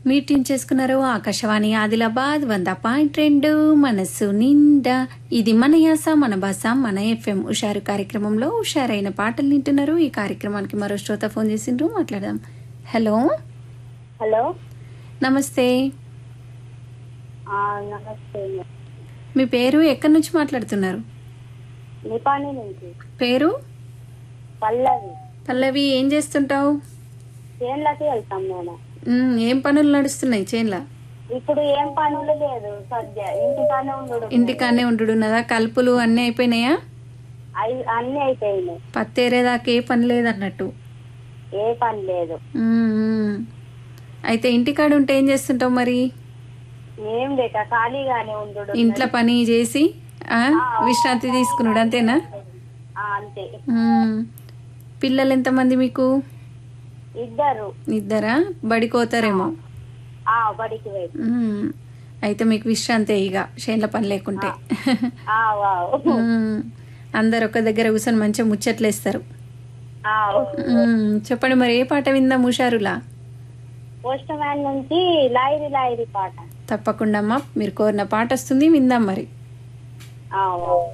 Meeting చేసుకున్నారు ఆకాశవాణి ఆదిలాబాద్ వంద point రెండు మనస్సు నిండా ఇది మన యాస మన భాష మన ఎఫ్ఎం ఉషారు కార్యక్రమంలో ఉషారైన పాటలు వింటున్నారు ఈ కార్యక్రమానికి మరో శ్రోత ఫోన్ చేసిండ్రు మాట్లాడదాం హలో హలో నమస్తే ఆ, నమస్తే మీ పేరు ఎక్కడి నుంచి మాట్లాడుతున్నారు నిపాణి నుంచి పేరు పల్లవి పల్లవి ఏం చేస్తుంటావు చేన్లకి వెళ్తాం మేడం ఉమ్, ఏం పనులు నడుస్తున్నాయి చేన్ల ఇప్పుడు ఏం పనులు లేదు సద్య ఇంటికానే ఉండడు ఇంటికానే ఉంటున్నదా కలుపులు అన్నీ అయిపోయినాయా అయి- అన్ని అయిపోయినాయి పత్తేరేదాకా ఏ పని లేదన్నట్టు ఏ పని లేదు ఉమ్, ఉమ్. అయితే ఇంటికాడ ఉంటే ఏం చేస్తుంటావు మరి ఏం లేక ఖాళీగానే ఉండడు ఇంట్లో పని చేసి ఆ, విశ్రాంతి తీసుకున్నాడు అంతేనా ఆ, అంతే ఉమ్. పిల్లలు ఎంతమంది మీకు ఇద్దరు ఇద్దరా బడికోతారేమో ఆ బడికి పోయి ఉమ్. అయితే మీకు విశ్రాంతే ఇక చేనుల పని లేకుంటే ఆ వావ్ ఉమ్. అందరు ఒక దగ్గర కూర్చొని మంచిగా ముచ్చట్లేస్తారు ఆ ఉమ్. చెప్పండి మరి ఏ పాట విందాం హుషారులా పోస్ట్ మ్యాన్ నుంచి లాయిరి లాయిరి పాట తప్పకుండా అమ్మా మీరు కోరిన పాట వస్తుంది విందాం మరి ఆ వావ్